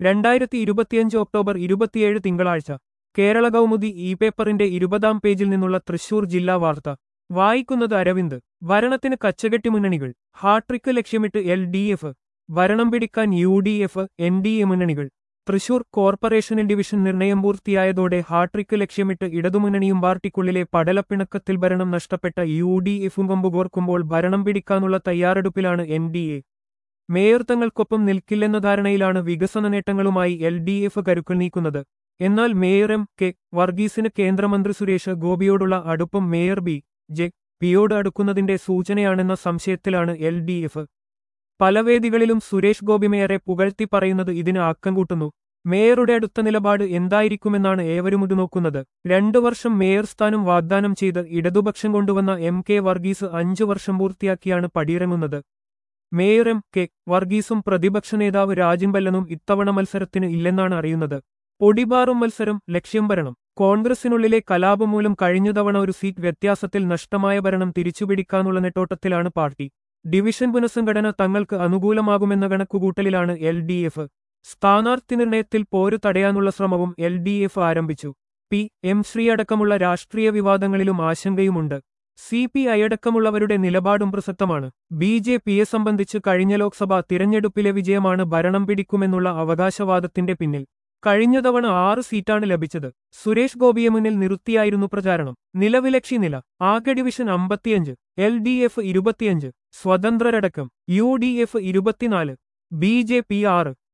രണ്ടായിരത്തി ഇരുപത്തിയഞ്ച് ഒക്ടോബർ ഇരുപത്തിയേഴ് തിങ്കളാഴ്ച കേരള കൗമുദി ഇ പേപ്പറിന്റെ ഇരുപതാം പേജിൽ നിന്നുള്ള തൃശൂർ ജില്ലാ വാർത്ത വായിക്കുന്നത് അരവിന്ദ് ഭരണത്തിന് കച്ചകെട്ടി മുന്നണികൾ ഹാട്രിക്ക് ലക്ഷ്യമിട്ട് എൽ ഡി എഫ് ഭരണം പിടിക്കാൻ U D F N D A മുന്നണികൾ തൃശൂർ കോർപ്പറേഷൻ ഡിവിഷൻ നിർണയം പൂർത്തിയായതോടെ ഹാട്രിക്ക് ലക്ഷ്യമിട്ട് ഇടതുമുന്നണിയും പാർട്ടിക്കുള്ളിലെ പടലപ്പിണക്കത്തിൽ ഭരണം നഷ്ടപ്പെട്ട യു ഡി എഫും കൊമ്പുകോർക്കുമ്പോൾ ഭരണം പിടിക്കാനുള്ള തയ്യാറെടുപ്പിലാണ് എൻ ഡി എ മേയർ തങ്ങൾക്കൊപ്പം നിൽക്കില്ലെന്ന ധാരണയിലാണ് വികസന നേട്ടങ്ങളുമായി എൽ ഡി എഫ് കരുക്കൾ നീക്കുന്നത് എന്നാൽ മേയർ എം കെ വർഗീസിന് കേന്ദ്രമന്ത്രി സുരേഷ് ഗോപിയോടുള്ള അടുപ്പം മേയർ ബി ജെ പിയോട് അടുക്കുന്നതിന്റെ സൂചനയാണെന്ന സംശയത്തിലാണ് എൽ ഡി എഫ് പല വേദികളിലും സുരേഷ് ഗോപി മേയറെ പുകഴ്ത്തി പറയുന്നത് ഇതിന് ആക്കം കൂട്ടുന്നു മേയറുടെ അടുത്ത നിലപാട് എന്തായിരിക്കുമെന്നാണ് ഏവരും ഉറ്റുനോക്കുന്നത് രണ്ടു വർഷം മേയർ സ്ഥാനം വാഗ്ദാനം ചെയ്ത് ഇടതുപക്ഷം കൊണ്ടുവന്ന എം കെ വർഗീസ് അഞ്ചു വർഷം പൂർത്തിയാക്കിയാണ് പടിയിറങ്ങുന്നത് മേയർ എം കെ വർഗീസും പ്രതിപക്ഷ നേതാവ് രാജൻ ബല്ലനും ഇത്തവണ മത്സരത്തിന് ഇല്ലെന്നാണ് അറിയുന്നത് പൊടിപാറും മത്സരം ലക്ഷ്യം ഭരണം കോൺഗ്രസിനുള്ളിലെ കലാപം മൂലം കഴിഞ്ഞ തവണ ഒരു സീറ്റ് വ്യത്യാസത്തിൽ നഷ്ടമായ ഭരണം തിരിച്ചുപിടിക്കാനുള്ള നെട്ടോട്ടത്തിലാണ് പാർട്ടി ഡിവിഷൻ പുനഃസംഘടന തങ്ങൾക്ക് അനുകൂലമാകുമെന്ന കണക്കുകൂട്ടലിലാണ് എൽ ഡി എഫ് സ്ഥാനാർത്ഥി നിർണയത്തിൽ പോരു തടയാനുള്ള ശ്രമവും എൽ ഡി എഫ് ആരംഭിച്ചു പി എം ശ്രീ അടക്കമുള്ള രാഷ്ട്രീയ വിവാദങ്ങളിലും ആശങ്കയുമുണ്ട് സി പി ഐ അടക്കമുള്ളവരുടെ നിലപാടും പ്രസക്തമാണ് ബി ജെ പിയെ സംബന്ധിച്ച് കഴിഞ്ഞ ലോക്സഭാ തിരഞ്ഞെടുപ്പിലെ വിജയമാണ് ഭരണം പിടിക്കുമെന്നുള്ള അവകാശവാദത്തിന്റെ പിന്നിൽ കഴിഞ്ഞ തവണ ആറ് സീറ്റാണ് ലഭിച്ചത് സുരേഷ് ഗോപിയെ മുന്നിൽ നിർത്തിയായിരുന്നു പ്രചാരണം നിലവിലക്ഷി നില ആകെ ഡിവിഷൻ അമ്പത്തിയഞ്ച് എൽ ഡി എഫ് ഇരുപത്തിയഞ്ച് സ്വതന്ത്രരടക്കം യു ഡി എഫ് ഇരുപത്തിനാല് ബി ജെ പി ആറ്